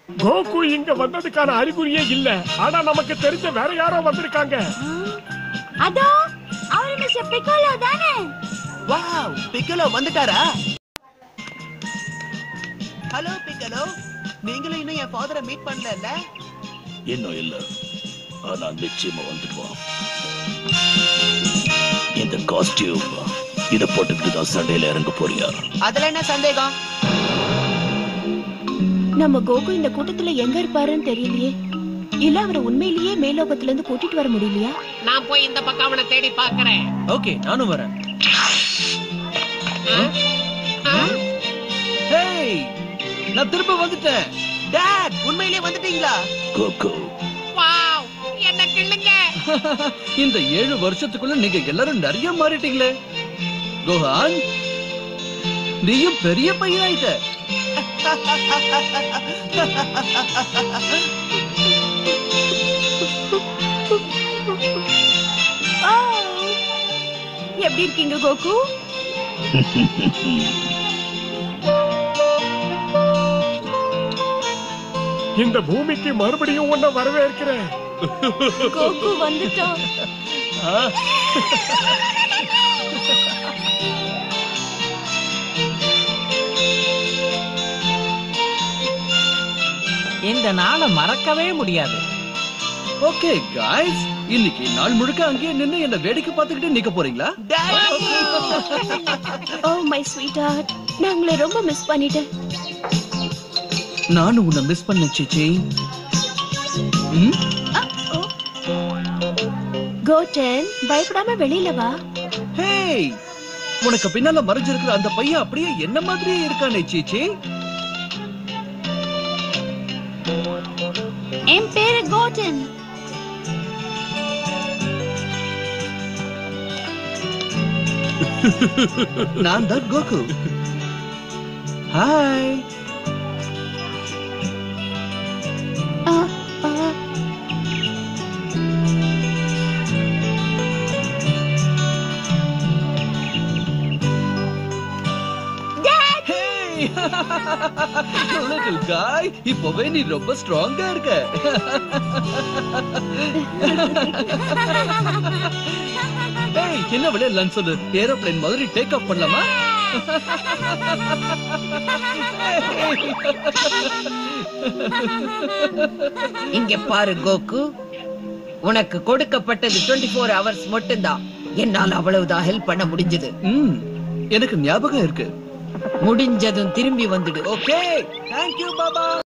Coco இங்க வந்ததுக்கான அறிகுறியே இல்ல ஆனா நமக்கு தெரிஞ்ச வேற யாரோ வந்திருக்காங்க அதோ அவரு மிஸ்டர் பிக்கோலோ தானே வாவ் பிக்கலோ வந்துட்டாரா ஹலோ பிக்கலோ நீங்களும் இன்னும் என் ஃபாதரை மீட் பண்ணல இன்னும் இல்ல ஆனா நிச்சயமா வந்துடுவான் இந்த காஸ்டியூம் இத போட்டுக்கிட்டு தான் சண்டையில இறங்க போறியா அதுல என்ன சந்தேகம் நம்ம கோகு இந்த கூட்டத்துல எங்க இருப்பாருன்னு தெரியலையே இல்ல அவரை உண்மையிலேயே மேலோகத்துல இருந்து கூட்டிட்டு வர முடியலையா நான் போய் இந்த பக்கம் அவனை தேடி பாக்குறேன் ஓகே நானும் வரேன் ஹேய் நான் திரும்ப வந்துட்டேன் டாட் உண்மையிலே வந்துட்டீங்களா கோகோ வாவ் என்ன கிள்ளுங்க இந்த ஏழு வருஷத்துக்குள்ள நீங்க எல்லாரும் நிறைய மாறிட்டீங்களே கோஹான் நீயும் பெரிய பையன் ஆயிட்ட ஆ! எப்படி இருக்கீங்க கோகு இந்த பூமிக்கு மறுபடியும் உன்னை வரவேற்கிறேன் கோகு வந்துட்டோம் ஆ, இந்த நாளை மறக்கவே முடியாது ஓகே காய்ஸ் இன்னைக்கு நாள் முழுக்க அங்கேயே நின்னு என்ன வேடிக்கை பார்த்துக்கிட்டு நிக்க போறீங்களா ஓ மை ஸ்வீட் ஹார்ட் நான் உங்களை ரொம்ப மிஸ் பண்ணிட்டேன் நானும் உன்னை மிஸ் பண்ண சேச்சி ம் கோட்டன் பயப்படாம வெளியில வா ஹேய் உனக்கு பின்னால மறைஞ்சிருக்கிற அந்த பையன் அப்படியே என்ன மாதிரியே இருக்கானே சீச்சி என் பேரு கோட்டன் நான் தான் கோகு ஹாய் ஆ, ஆ. ஹேய் லிட்டில் காய் இப்பவே நீ ரொம்ப ஸ்ட்ராங்கா இருக்க ஏய் என்ன விளையாடலாம்னு சொல்லு ஏரோப்ளேன் மாதிரி டேக் ஆஃப் பண்ணலாமா இங்க பாரு கோகு உனக்கு கொடுக்கப்பட்டது 24 ஃபோர் ஹவர்ஸ் மட்டும்தான் என்னால அவ்வளவுதான் ஹெல்ப் பண்ண முடிஞ்சது ம் எனக்கு ஞாபகம் இருக்கு முடிஞ்சதும் திரும்பி வந்துடு ஓகே தேங்க் யூ பாபா